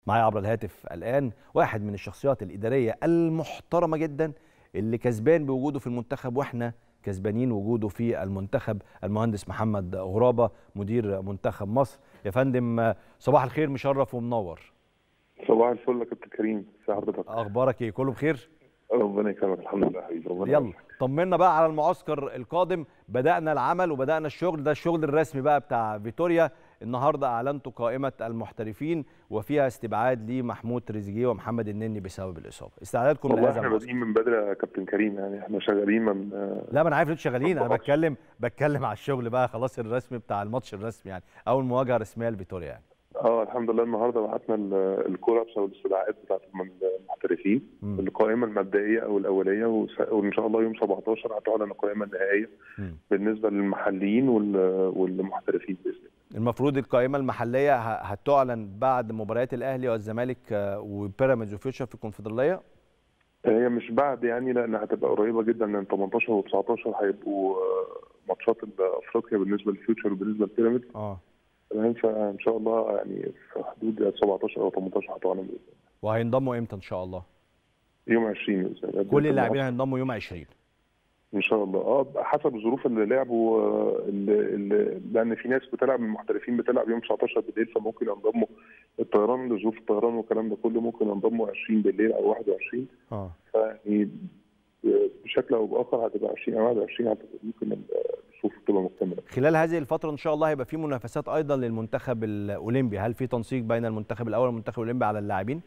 معايا عبر الهاتف الان واحد من الشخصيات الاداريه المحترمه جدا اللي كسبان بوجوده في المنتخب واحنا كسبانين وجوده في المنتخب المهندس محمد غرابه مدير منتخب مصر يا فندم صباح الخير مشرف ومنور صباح الفل يا كابتن كريم ازي حضرتك اخبارك ايه كله بخير ربنا يكرمك الحمد لله حبيبي ربنا يلا طمنا بقى على المعسكر القادم بدانا العمل وبدانا الشغل ده الشغل الرسمي بقى بتاع فيتوريا النهارده اعلنتوا قائمه المحترفين وفيها استبعاد لمحمود تريزيجيه ومحمد النني بسبب الاصابه استعدادكم والله لهذا احنا المعسكر بادئين من بدري يا كابتن كريم يعني احنا شغالين من لا ما انا عارف انتوا شغالين انا خلاص. بتكلم بتكلم على الشغل بقى خلاص الرسمي بتاع الماتش الرسمي يعني اول مواجهه رسميه لفيتوريا يعني اه الحمد لله النهارده بعتنا ال- الكوره بسبب الاستدعاءات بتاعت الم- المحترفين مم. القائمه المبدئيه او الاوليه وس- وان شاء الله يوم 17 هتعلن القائمه النهائيه مم. بالنسبه للمحليين وال- والمحترفين باذن الله المفروض القائمه المحليه ه- هتعلن بعد مباريات الاهلي والزمالك آه، وبيراميدز وفيوتشر في الكونفدراليه هي مش بعد يعني لان هتبقى قريبه جدا لان 18 و19 هيبقوا آه، ماتشات افريقيا بالنسبه للفيوتشر وبالنسبه لبيراميدز اه تمام فان شاء الله يعني في حدود 17 او 18 هتعلن بإذن الله. وهينضموا امتى ان شاء الله يوم 20 باذن الله كل اللاعبين هينضموا يوم 20 ان شاء الله اه حسب الظروف اللي لعبوا آه، اللي اللي لان في ناس بتلعب من المحترفين بتلعب يوم 19 بالليل فممكن ينضموا الطيران لظروف الطيران والكلام ده كله ممكن ينضموا 20 بالليل او 21 اه فيعني بشكل او باخر هتبقى 20 او 21 هتبقى ممكن الظروف تبقى مكتمله خلال هذه الفتره ان شاء الله هيبقى في منافسات ايضا للمنتخب الاولمبي هل في تنسيق بين المنتخب الاول والمنتخب الاولمبي على اللاعبين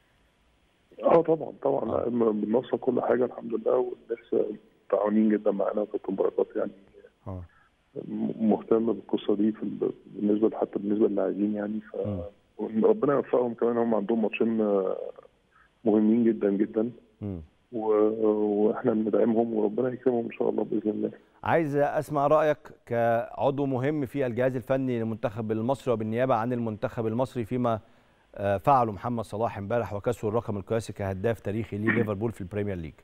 اه طبعا طبعا آه. لا، بنوصل كل حاجه الحمد لله والناس متعاونين جدا معانا وكابتن بركات يعني اه مهتم بالقصه دي في ال- بالنسبه حتى بالنسبه للاعبين يعني ف مم. ربنا يوفقهم كمان هم عندهم ماتشين آه، مهمين جدا جدا مم. و- واحنا بندعمهم وربنا يكرمهم ان شاء الله باذن الله عايز اسمع رايك كعضو مهم في الجهاز الفني للمنتخب المصري وبالنيابه عن المنتخب المصري فيما آه، فعله محمد صلاح امبارح وكسر الرقم القياسي كهداف تاريخي لليفربول في البريمير ليج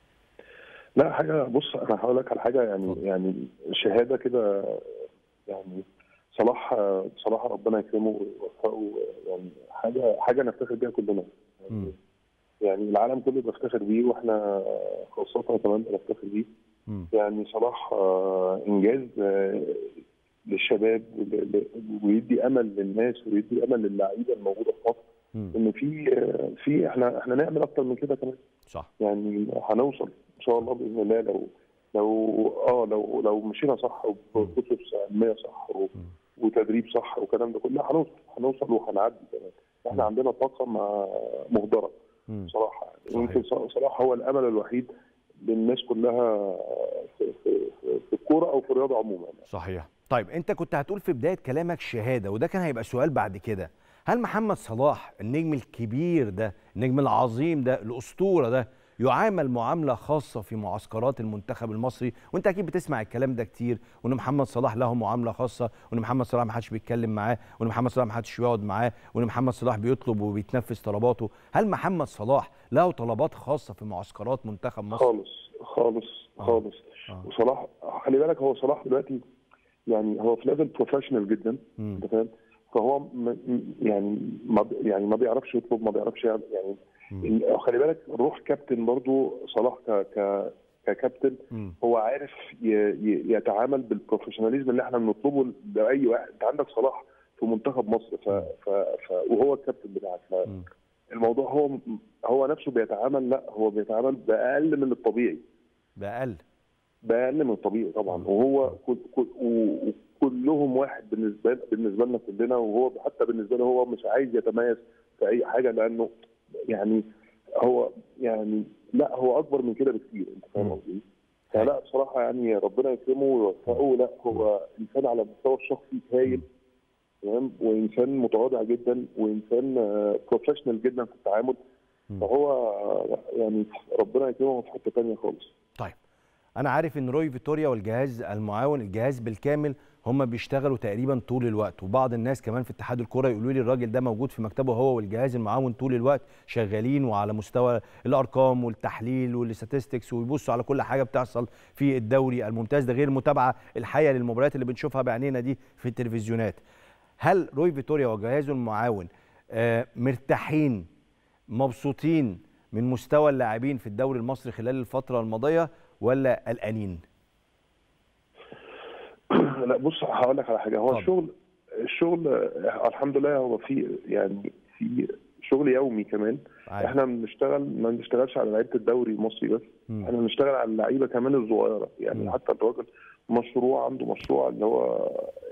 لا حاجه بص انا هقول لك على حاجه يعني اتفضل. يعني شهاده كده يعني صلاح صلاح ربنا يكرمه ويوفقه يعني حاجه حاجه نفتخر بيها كلنا مم. يعني العالم كله بيفتخر بيه واحنا خاصه كمان بنفتخر بيه مم. يعني صلاح آه، انجاز آه، للشباب ل- ل- ويدي امل للناس ويدي امل للعيبه الموجوده في مصر مم. ان في آه، في احنا احنا نعمل اكتر من كده كمان صح يعني هنوصل ان شاء الله باذن الله لو لو اه لو لو مشينا صح وبكتب علميه صح و- وتدريب صح والكلام ده كله هنوصل هنوصل وهنعدي كمان احنا عندنا طاقه مع- مهدره مم. بصراحه صحيح. يمكن ص- صلاح هو الامل الوحيد للناس كلها في, في, في, في الكوره او في الرياضه عموما صحيح طيب انت كنت هتقول في بدايه كلامك شهاده وده كان هيبقى سؤال بعد كده هل محمد صلاح النجم الكبير ده النجم العظيم ده الاسطوره ده يعامل معامله خاصه في معسكرات المنتخب المصري وانت اكيد بتسمع الكلام ده كتير وان محمد صلاح له معامله خاصه وان محمد صلاح ما حدش بيتكلم معاه وان محمد صلاح ما حدش بيقعد معاه وان محمد صلاح بيطلب وبيتنفذ طلباته هل محمد صلاح له طلبات خاصه في معسكرات منتخب مصر خالص خالص آه. خالص آه. وصلاح خلي بالك هو صلاح دلوقتي يعني هو في ليفل بروفيشنال جدا مم. انت فاهم فهو م- م- يعني ما ب- يعني ما بيعرفش يطلب ما بيعرفش يعمل يعني مم. ال- خلي بالك روح كابتن برضو صلاح ك ك ككابتن مم. هو عارف ي- ي- يتعامل بالبروفيشناليزم اللي احنا بنطلبه لاي واحد انت عندك صلاح في منتخب مصر ف... ف... ف... وهو الكابتن بتاعك مم. فالموضوع هو هو نفسه بيتعامل لا هو بيتعامل باقل من الطبيعي بأقل باقل من الطبيعي طبعا مم. وهو كل كل و- وكلهم واحد بالنسبه بالنسبه لنا كلنا وهو حتى بالنسبه له هو مش عايز يتميز في اي حاجه لانه يعني هو يعني لا هو اكبر من كده بكتير انت فاهم مم. قصدي؟ فلا بصراحه يعني ربنا يكرمه ويوفقه لا هو انسان على المستوى الشخصي هايل تمام وانسان متواضع جدا وانسان بروفيشنال جدا في التعامل مم. فهو آه، يعني ربنا يكرمه في حته ثانيه خالص طيب انا عارف ان روي فيتوريا والجهاز المعاون الجهاز بالكامل هم بيشتغلوا تقريبا طول الوقت وبعض الناس كمان في اتحاد الكوره يقولوا لي الراجل ده موجود في مكتبه هو والجهاز المعاون طول الوقت شغالين وعلى مستوى الارقام والتحليل والاستاتستكس ويبصوا على كل حاجه بتحصل في الدوري الممتاز ده غير المتابعه الحيه للمباريات اللي بنشوفها بعينينا دي في التلفزيونات هل روي فيتوريا وجهازه المعاون آه، مرتاحين مبسوطين من مستوى اللاعبين في الدوري المصري خلال الفتره الماضيه ولا قلقانين لا بص هقول لك على حاجه هو اتفضل. الشغل الشغل آه، الحمد لله هو في يعني في شغل يومي كمان عارف. احنا بنشتغل ما بنشتغلش على لعيبه الدوري المصري بس مم. احنا بنشتغل على اللعيبه كمان الصغيره يعني مم. حتى الراجل مشروع عنده مشروع اللي هو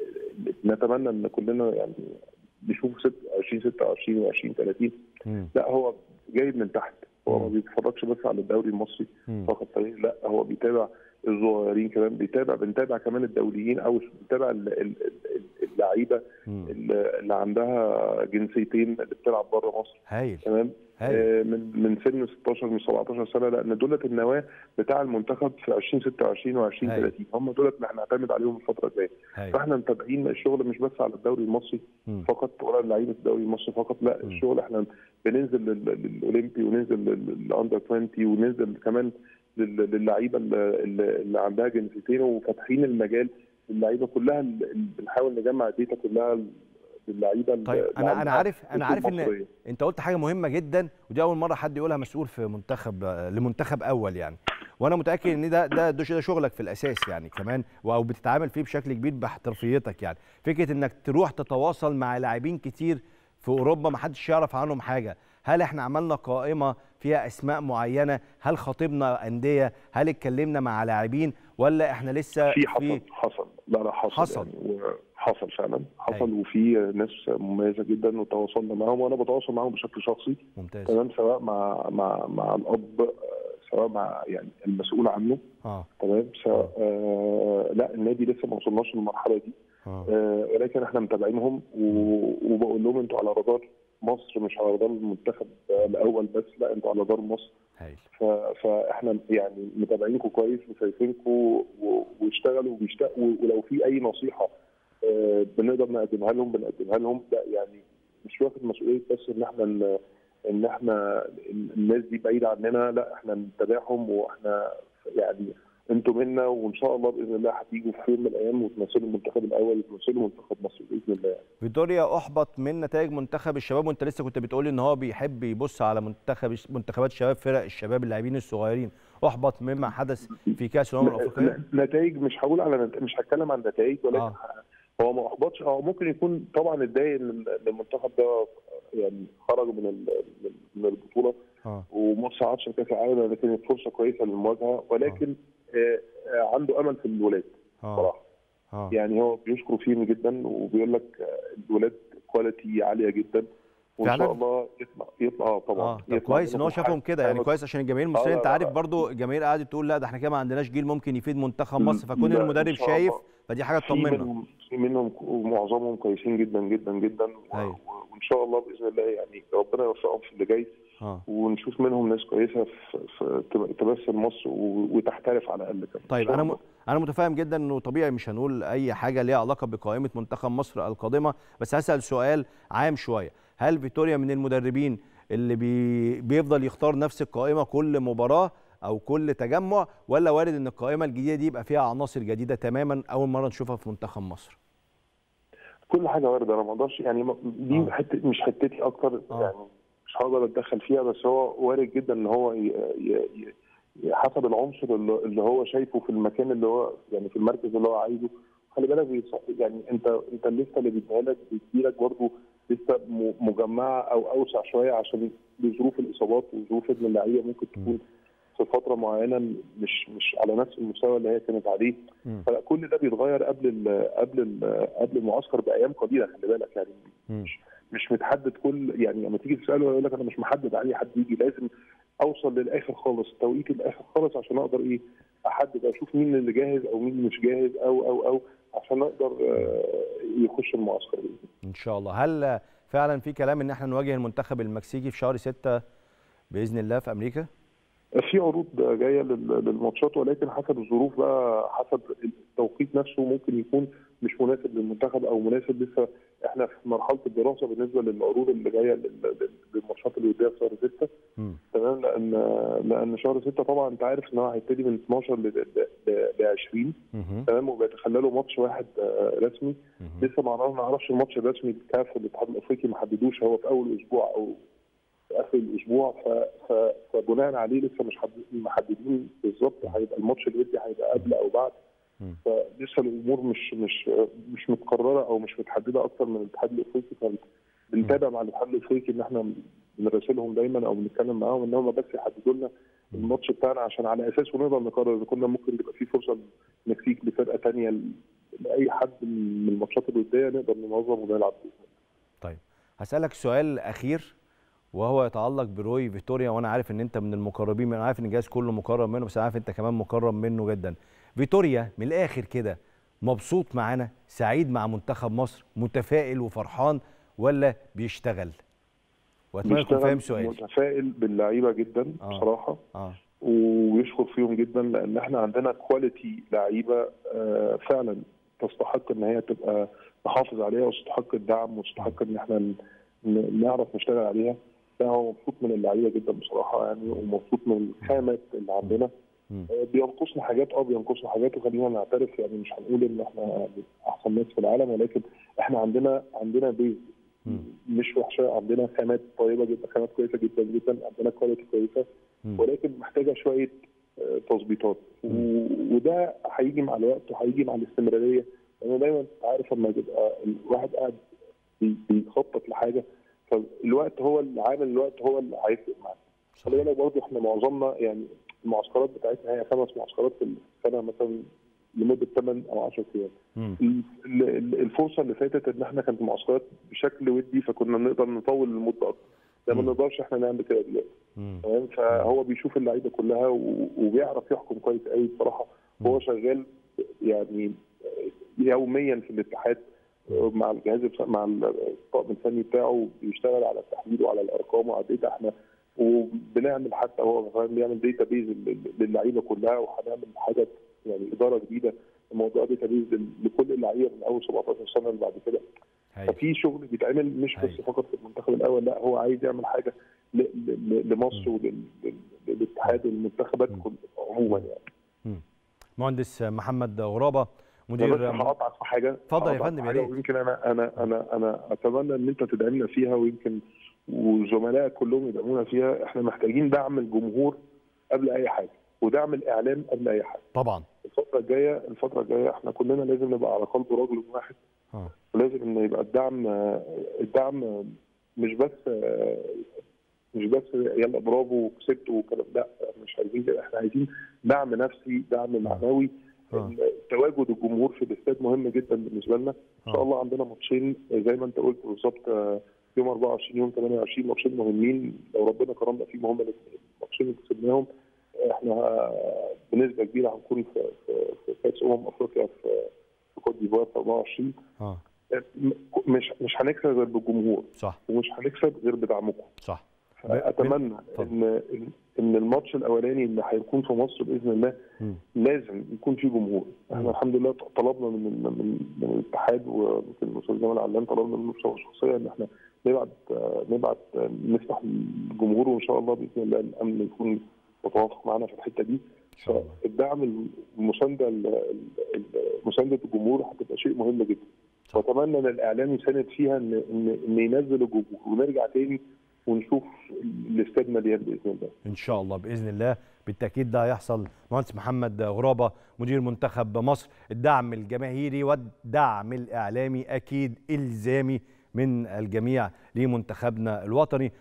نتمنى ان كلنا يعني نشوف ست 20 26 و20 30 مم. لا هو جايب من تحت هو ما مم. بيتفرجش بس على الدوري المصري مم. فقط طريق لا هو بيتابع الصغيرين كمان بيتابع بنتابع كمان الدوليين او بنتابع ال- ال- ال- اللعيبه مم. اللي اللي عندها جنسيتين اللي بتلعب بره مصر هايل تمام هايل آه، من من سن 16 من 17 سنه لان دولت النواه بتاع المنتخب في 2026 و 2030 هم دولت اللي هنعتمد عليهم الفتره الجايه هايل فاحنا متابعين الشغل مش بس على الدوري المصري مم. فقط ولا لعيبه الدوري المصري فقط لا مم. الشغل احنا بننزل لل- للاولمبي وننزل للاندر 20 وننزل كمان لل- للعيبه اللي, اللي اللي عندها جنسيتين وفاتحين المجال للعيبه كلها اللي بنحاول نجمع الداتا كلها للعيبه اللي- طيب اللي انا انا عندها عارف انا أصول عارف ان مصرية. انت قلت حاجه مهمه جدا ودي اول مره حد يقولها مسؤول في منتخب لمنتخب اول يعني وانا متاكد ان ده ده ده شغلك في الاساس يعني كمان او بتتعامل فيه بشكل كبير باحترافيتك يعني فكره انك تروح تتواصل مع لاعبين كتير في اوروبا ما حدش يعرف عنهم حاجه هل احنا عملنا قائمه فيها اسماء معينه هل خاطبنا انديه هل اتكلمنا مع لاعبين ولا احنا لسه في حصل حصل لا لا حصل حصل. يعني حصل فعلا حصل أيوة. وفي ناس مميزه جدا وتواصلنا معاهم وانا بتواصل معاهم بشكل شخصي ممتاز تمام سواء مع مع مع الاب آه، سواء مع يعني المسؤول عنه اه تمام سواء آه لا النادي لسه ما وصلناش للمرحله دي اه آه ولكن احنا متابعينهم و- وبقول لهم انتوا على رادار مصر مش على رادار المنتخب آه، الاول بس لا انتوا على رادار مصر هايل ف- فاحنا يعني متابعينكم كويس وشايفينكم و- واشتغلوا وبيشتغلوا ولو في اي نصيحه آه، بنقدر نقدمها لهم بنقدمها لهم لا يعني مش واخد مسؤوليه بس ان احنا ن- ان احنا الناس دي بعيده عننا لا احنا نتابعهم واحنا يعني انتوا منا وان شاء الله باذن الله هتيجوا في يوم من الايام وتمثلوا المنتخب الاول وتمثلوا منتخب مصر باذن الله يعني. فيتوريا احبط من نتائج منتخب الشباب وانت لسه كنت بتقولي ان هو بيحب يبص على منتخب منتخبات الشباب فرق الشباب اللاعبين الصغيرين احبط مما حدث في كاس الامم الافريقيه نتائج مش هقول على نت... مش هتكلم عن نتائج ولكن آه. هو ما احبطش هو ممكن يكون طبعا اتضايق ان إن المنتخب ده يعني خرج من ال- من- من البطوله اه وما صعدش لكاس العالم لكن كانت فرصه كويسه للمواجهه ولكن آه. آه عنده امل في الولاد اه صراحه اه يعني هو بيشكر فيهم جدا وبيقول لك آه، الولاد كواليتي عاليه جدا وان فعلاً؟ شاء الله يطلع يطلع اه طبعا اه طب يطلع كويس ان هو منهم شافهم حاجة. كده يعني أيوة. كويس عشان الجماهير المصريه لا، انت لا، عارف لا. برضو الجماهير قعدت تقول لا ده احنا كده ما عندناش جيل ممكن يفيد منتخب مصر فكون لا، إن المدرب شاء شايف الله. فدي حاجه في تطمنا منهم في منهم معظمهم كويسين جدا جدا جدا و- أيوة. و- وان شاء الله باذن الله يعني ربنا يوفقهم في اللي جاي اه ونشوف منهم ناس كويسه في, في تم- تمثل مصر و- وتحترف على الاقل كمان طيب إن شاء انا م... الله. انا متفاهم جدا انه طبيعي مش هنقول اي حاجه ليها علاقه بقائمه منتخب مصر القادمه بس هسال سؤال عام شويه هل فيتوريا من المدربين اللي بي... بيفضل يختار نفس القائمه كل مباراه او كل تجمع ولا وارد ان القائمه الجديده دي يبقى فيها عناصر جديده تماما اول مره نشوفها في منتخب مصر كل حاجه وارده انا ما اقدرش يعني ما- دي آه. حته مش حتتي اكتر آه. يعني مش هقدر اتدخل فيها بس هو وارد جدا ان هو ي... ي... ي... حسب العنصر اللي اللي هو شايفه في المكان اللي هو يعني في المركز اللي هو عايزه خلي بالك بيص- يعني انت انت الليسته اللي بيديها لك بتديلك برضه لسه م- مجمعه او اوسع شويه عشان لظروف الاصابات وظروف ان اللعيبه ممكن تكون في فتره معينه مش مش على نفس المستوى اللي هي كانت عليه مم. فكل ده بيتغير قبل ال قبل ال قبل المعسكر بايام قليله خلي بالك يعني مم. مش مش متحدد كل يعني لما تيجي تساله يقول لك انا مش محدد عليه حد يجي لازم اوصل للاخر خالص توقيت الاخر خالص عشان اقدر ايه احدد اشوف مين اللي جاهز او مين مش جاهز او او او عشان اقدر آه، يخش المعسكر بإذن الله. ان شاء الله هل فعلا في كلام ان احنا نواجه المنتخب المكسيكي في شهر 6 باذن الله في امريكا في عروض جايه لل- للماتشات ولكن حسب الظروف بقى حسب التوقيت نفسه ممكن يكون مش مناسب للمنتخب او مناسب لسه احنا في مرحله الدراسه بالنسبه للعروض اللي جايه لل- لل- للماتشات الوديه في شهر 6 مم. تمام لان لان شهر 6 طبعا انت عارف ان هو هيبتدي من 12 ل 20 مهم. تمام وبيتخلى له ماتش واحد آه، رسمي مهم. لسه ما نعرف- نعرفش الماتش الرسمي الكاف والاتحاد الافريقي ما حددوش هو في اول اسبوع او في اخر الاسبوع ف... ف... فبناء عليه لسه مش حد- محددين بالظبط هيبقى الماتش الودي هيبقى قبل او بعد مم. فلسه الامور مش مش مش متقرره او مش متحدده اكتر من الاتحاد الافريقي فبنتابع مع الاتحاد الافريقي ان احنا بنراسلهم دايما او بنتكلم معاهم ان هم بس يحددوا لنا الماتش بتاعنا عشان على اساسه نقدر نقرر اذا كنا ممكن يبقى في فرصه نكفيك لفرقه ثانيه لاي حد من الماتشات الوديه نقدر ننظم ونلعب بيه. طيب هسألك سؤال أخير وهو يتعلق بروي فيتوريا وأنا عارف إن أنت من المقربين منه أنا عارف إن الجهاز كله مقرب منه بس أنا عارف أنت كمان مقرب منه جدا فيتوريا من الآخر كده مبسوط معانا سعيد مع منتخب مصر متفائل وفرحان ولا بيشتغل وأتمنى تكون بيشتغل فاهم سؤالي متفائل باللعيبه جدا آه. بصراحه اه ويشكر فيهم جدا لان احنا عندنا كواليتي لعيبه آه، فعلا تستحق ان هي تبقى نحافظ عليها وتستحق الدعم وتستحق ان احنا ن- ن- نعرف نشتغل عليها لا هو مبسوط من اللعيبه جدا بصراحه يعني ومبسوط من الخامات اللي عندنا مم. آه، بينقصنا حاجات اه بينقصنا حاجات وخلينا نعترف يعني مش هنقول ان احنا احسن ناس في العالم ولكن احنا عندنا عندنا بيز مم. مش وحشه عندنا خامات طيبه جدا خامات كويسه جدا جدا عندنا كواليتي كويسه مم. ولكن محتاجه شويه آه، تظبيطات و- وده هيجي مع الوقت وهيجي مع الاستمراريه لان دايما انت عارف لما تبقى الواحد قاعد بي- بيخطط لحاجه فالوقت هو اللي عامل الوقت هو اللي هيفرق معاك خلي صحيح. بالك برضه احنا معظمنا يعني المعسكرات بتاعتنا هي خمس معسكرات في السنه مثلا لمده 8 او 10 ايام مم. ال- ال- الفرصه اللي فاتت ان احنا كانت المعسكرات بشكل ودي فكنا نقدر نطول المده اكتر ده ما مم. نقدرش احنا نعمل كده دلوقتي مم. تمام فهو بيشوف اللعيبه كلها و- وبيعرف يحكم كويس قوي بصراحه هو شغال يعني يوميا في الاتحاد مع الجهاز بتاع- مع الطاقم الفني بتاعه بيشتغل على التحليل وعلى الارقام وعلى الداتا احنا وبنعمل حتى هو مثلا بيعمل داتا بيز للعيبه كلها وهنعمل حاجه يعني اداره جديده موضوع داتا بيز لكل اللعيبه من اول 17 سنه اللي بعد كده هايل. ففي شغل بيتعمل مش بس أيوة. فقط في المنتخب الاول لا هو عايز يعمل حاجه ل- ل- لمصر وللاتحاد والمنتخبات كل- عموما يعني مهندس محمد غرابة أنا بس مدير هقطعك في حاجه اتفضل يا هقطعك فندم، في يا حاجة ريت. ويمكن انا انا انا انا اتمنى ان انت تدعمنا فيها ويمكن وزملائك كلهم يدعمونا فيها احنا محتاجين دعم الجمهور قبل اي حاجه ودعم الاعلام قبل اي حاجه طبعا الفتره الجايه الفتره الجايه احنا كلنا لازم نبقى على قلب رجل واحد اه ولازم ان يبقى الدعم الدعم مش بس مش بس يلا برافو كسبت وكلام لا مش عايزين كده احنا عايزين دعم نفسي دعم معنوي آه. تواجد الجمهور في الاستاد مهم جدا بالنسبه لنا ان شاء آه. الله عندنا ماتشين زي ما انت قلت بالظبط آه، يوم 24 يوم 28 ماتشين مهمين لو ربنا كرمنا فيهم هم الماتشين اللي كسبناهم احنا آه، بنسبه كبيره هنكون في في في كاس امم افريقيا في في كوت ديفوار في 24 اه م- مش مش هنكسب غير بالجمهور صح ومش هنكسب غير بدعمكم صح اتمنى اتفضل. ان ان الماتش الاولاني اللي هيكون في مصر باذن الله مم. لازم يكون فيه جمهور احنا مم. الحمد لله طلبنا من من من الاتحاد وممكن الاستاذ جمال علام طلبنا منه بصفه شخصيه ان احنا نبعت آه، نبعت آه، نفتح الجمهور وان شاء الله باذن الله الامن يكون متوافق معانا في الحته دي ان شاء الله فالدعم المسانده ال- ال- ال- مسانده الجمهور هتبقى شيء مهم جدا صح. واتمنى ان الاعلام يساند فيها ان ان ان ينزل الجمهور ونرجع تاني ونشوف الاستاد مليان باذن الله ان شاء الله باذن الله بالتاكيد ده هيحصل مهندس محمد غرابه مدير منتخب مصر الدعم الجماهيري والدعم الاعلامي اكيد الزامي من الجميع لمنتخبنا الوطني